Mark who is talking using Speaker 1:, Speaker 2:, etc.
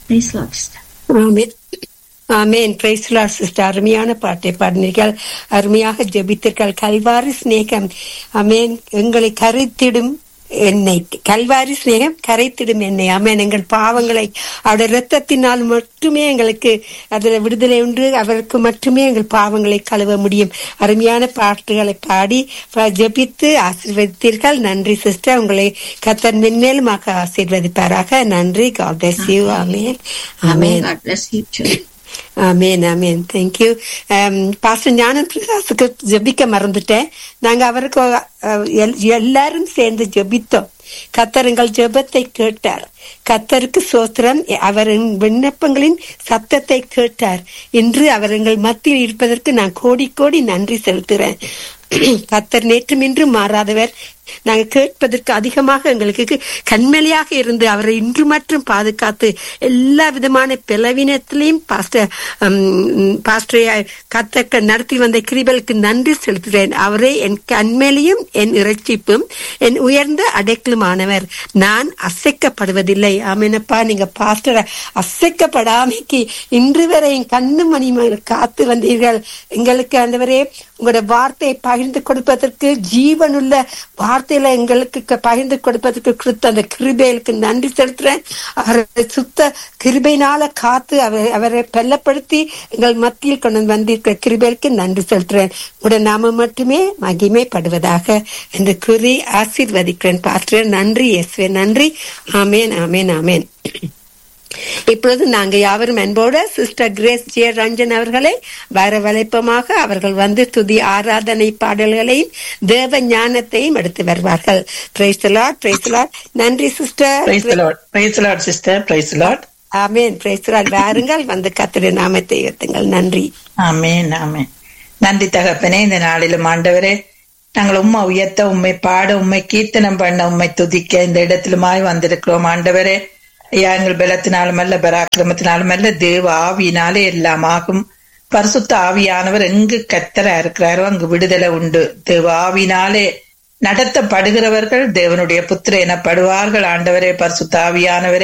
Speaker 1: Praise Lord, sister.
Speaker 2: Amen amen praise lord sister அருமையான பாட்டை பாடினீர்கள் அருமையாக ஜெபித்தீர்கள் கல்வாரி சிநேகம் ஆமென் எங்களை கரைத்திடும் என்னை கல்வாரி சிநேகம் கரைத்திடும் என்னை ஆமென் எங்கள் பாவங்களை அவருடைய இரத்தத்தினால் மட்டுமே எங்களுக்கு அதில் விடுதலை உண்டு அவருக்கு மட்டுமே எங்கள் பாவங்களை கழுவ முடியும் அருமையான பாட்டுகளை பாடி ப- ஜெபித்து ஆசீர்வதித்தீர்கள் நன்றி சிஸ்டர் உங்களை கத்தர் மென்மேலுமாக ஆசீர்வதிப்பாராக நன்றி God bless you amen amen
Speaker 1: God bless you too.
Speaker 2: Amen amen thank you pastor Gnana பிரகாசுக்கு ஜெபிக்க மறந்துட்டேன் நாங்க அவருக்கு அஹ், எல்- எல்லாரும் சேர்ந்து ஜெபித்தோம் கத்தர் எங்கள் ஜெபத்தை கேட்டார் கத்தருக்கு சோத்திரம் அவரின் விண்ணப்பங்களின் சத்தத்தை கேட்டார் இன்று அவர் எங்கள் மத்தியில் இருப்பதற்கு நான் கோடி கோடி நன்றி செலுத்துகிறேன் கத்தர் நேற்றும் இன்றும் மாறாதவர் நாங்க கேட்பதற்கு அதிகமாக எங்களுக்கு கண்மலையாக இருந்து அவரை இன்று மட்டும் பாதுகாத்து எல்லா விதமான பிளவினத்திலையும் பாஸ்டர் பாஸ்டரை கத்த நடத்தி வந்த கிரிபலுக்கு நன்றி செலுத்துகிறேன் அவரே என் கண்மேலையும் என் இறைச்சிப்பும் என் உயர்ந்த அடைக்கலுமானவர் நான் அசைக்கப்படுவதில்லை ஆமீனப்பா நீங்க பாஸ்டரை அசைக்கப்படாமைக்கு இன்று வரை என் கண்ணு மணி காத்து வந்தீர்கள் எங்களுக்கு ஆண்டவரே உங்களோட வார்த்தையை பகிர்ந்து கொடுப்பதற்கு ஜீவனுள்ள வார்த்தையில எங்களுக்கு க- பகிர்ந்து கொடுப்பதற்கு கொடுத்த அந்த கிருபைகளுக்கு நன்றி செலுத்துறேன் அவரை சுத்த கிருபையினால காத்து அவர் அவரை பெல்லப்படுத்தி எங்கள் மத்தியில் கொண்டு வந்திருக்கிற கிருபைகளுக்கு நன்றி செலுத்துறேன் உடைய நாம மட்டுமே மகிமைப்படுவதாக என்று கூறி ஆசீர்வதிக்கிறேன் பாஸ்டர் நன்றி எஸ்வே நன்றி ஆமேன் ஆமேன் ஆமேன் இப்பொழுது நாங்க யாவரும் அன்போட சிஸ்டர் கிரேஸ் ஜே ரஞ்சன் அவர்களை வரவழைப்பமாக அவர்கள் வந்து துதி ஆராதனை பாடல்களையும் தேவ ஞானத்தையும் எடுத்து வருவார்கள் பிரைஸ் லார்ட் பிரைஸ் லார்ட் நன்றி sister
Speaker 3: Praise the Lord. Praise the Lord, sister. Praise the Lord.
Speaker 2: Amen praise lord வாருங்கள் வந்து கத்திர நாமத்தை உயர்த்துங்கள் நன்றி
Speaker 3: ஆமென் ஆமென் நன்றி தகப்பனே இந்த நாளிலும் ஆண்டவரே நாங்கள் உம்மை உயர்த்த உம்மை பாட உம்மை கீர்த்தனம் பண்ண உம்மை துதிக்க இந்த இடத்திலுமாய் வந்திருக்கிறோம் ஆண்டவரே ஐயா எங்கள் பலத்தினாலும் அல்ல பராக்கிரமத்தினாலும் அல்ல தேவ ஆவியினாலே எல்லாம் ஆகும் பரிசுத்த ஆவியானவர் எங்கு கத்தரா இருக்கிறாரோ அங்கு விடுதலை உண்டு தேவ ஆவியினாலே நடத்தப்படுகிறவர்கள் தேவனுடைய புத்திர எனப்படுவார்கள் ஆண்டவரே பரிசுத்த ஆவியானவரே